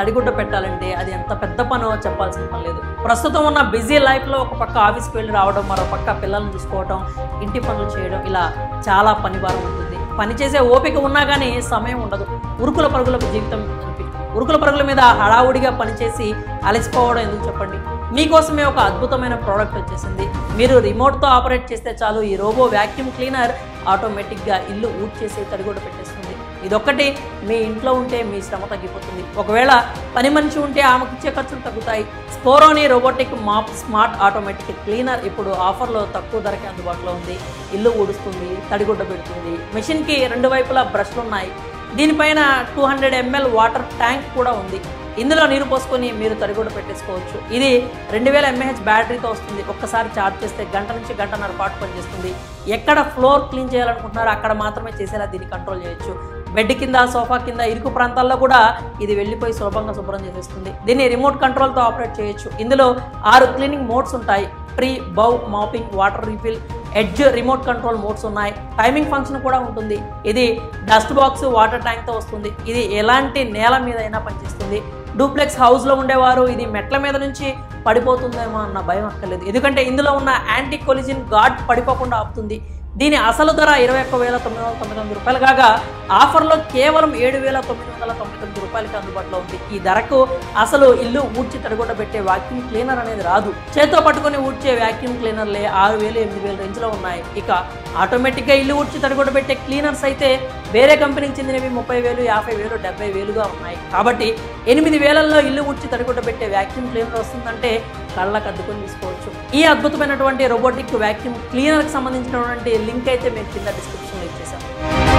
తడిగుడ్డ పెట్టాలంటే అది ఎంత పెద్ద పనో చెప్పాల్సిన పని లేదు ప్రస్తుతం ఉన్న బిజీ లైఫ్లో ఒక పక్క ఆఫీస్కి వెళ్ళి రావడం మరో పక్క పిల్లల్ని చూసుకోవడం ఇంటి పనులు చేయడం ఇలా చాలా పని భారం ఉంటుంది పని చేసే ఓపిక ఉన్నా కానీ సమయం ఉండదు ఉరుకుల పరుగులకు జీవితం అనిపి ఉరుకుల పరుగుల మీద హడావుడిగా పనిచేసి అలసిపోవడం ఎందుకు చెప్పండి మీకోసమే ఒక అద్భుతమైన ప్రోడక్ట్ వచ్చేసింది మీరు రిమోట్తో ఆపరేట్ చేస్తే చాలు ఈ రోబో వ్యాక్యూమ్ క్లీనర్ ఆటోమేటిక్గా ఇల్లు ఊడ్ చేసి తడిగొడ్డ పెట్టేస్తుంది ఇదొక్కటి మీ ఇంట్లో ఉంటే మీ శ్రమ తగ్గిపోతుంది ఒకవేళ పని మనిషి ఉంటే ఆమెకిచ్చే ఖర్చులు తగ్గుతాయి స్పోరోని robotic mop smart automatic cleaner ఇప్పుడు ఆఫర్లో తక్కువ ధరకే అందుబాటులో ఉంది ఇల్లు ఊడుస్తుంది తడిగుడ్డ పెడుతుంది మెషిన్కి రెండు వైపులా బ్రష్లు ఉన్నాయి దీనిపైన two hundred ML water tank కూడా ఉంది ఇందులో నీరు పోసుకొని మీరు తడిగుడ్డ పెట్టేసుకోవచ్చు ఇది రెండు వేల ఎంఏహెచ్ బ్యాటరీతో వస్తుంది ఒక్కసారి ఛార్జ్ చేస్తే గంట నుంచి గంటన్నర పాటు పనిచేస్తుంది ఎక్కడ ఫ్లోర్ క్లీన్ చేయాలనుకుంటున్నారో అక్కడ మాత్రమే చేసేలా దీన్ని కంట్రోల్ చేయొచ్చు బెడ్ కింద సోఫా కింద ఇరుకు ప్రాంతాల్లో కూడా ఇది వెళ్ళిపోయి సులభంగా శుభ్రం చేసేస్తుంది దీన్ని రిమోట్ కంట్రోల్తో ఆపరేట్ చేయొచ్చు ఇందులో ఆరు క్లీనింగ్ మోడ్స్ ఉంటాయి ప్రీ బౌ mopping water refill edge remote control modes ఉన్నాయి టైమింగ్ ఫంక్షన్ కూడా ఉంటుంది ఇది డస్ట్ బాక్స్ వాటర్ ట్యాంక్తో వస్తుంది ఇది ఎలాంటి నేల మీద అయినా పనిచేస్తుంది డూప్లెక్స్ హౌస్లో ఉండేవారు ఇది మెట్ల మీద నుంచి పడిపోతుందేమో అన్న భయం అక్కర్లేదు ఎందుకంటే ఇందులో ఉన్న యాంటీ కొలిజిన్ గార్డ్ పడిపోకుండా ఆపుతుంది దీని అసలు ధర ఇరవై ఒక్క వేల తొమ్మిది వందల తొంభై తొమ్మిది రూపాయలు కాగా ఆఫర్లో కేవలం ఏడు వేల తొమ్మిది వందల తొంభై తొమ్మిది రూపాయలకి అందుబాటులో ఉంది ఈ ధరకు అసలు ఇల్లు ఊడ్చి తడగొట్ట పెట్టే వాక్యూమ్ క్లీనర్ అనేది రాదు చేత్తో పట్టుకొని ఊడ్చే వాక్యూమ్ క్లీనర్లే ఆరు వేలు ఎనిమిది వేల రేంజ్లో ఉన్నాయి ఇక ఆటోమేటిక్గా ఇల్లు ఊడ్చి తడగొట్ట పెట్టే క్లీనర్స్ అయితే వేరే కంపెనీకి చెందినవి ముప్పై వేలు యాభై వేలు డెబ్బై వేలుగా ఉన్నాయి కాబట్టి ఎనిమిది వేలల్లో ఇల్లు ఊడ్చి తడగొట్ట పెట్టే వాక్యూమ్ క్లీనర్ వస్తుందంటే కళ్ళకు అద్దుకొని తీసుకోవచ్చు ఈ అద్భుతమైనటువంటి రోబోటిక్ వాక్యూమ్ క్లీనర్కి సంబంధించినటువంటి లింక్ అయితే మేము కింద డిస్క్రిప్షన్లో ఇచ్చేసాం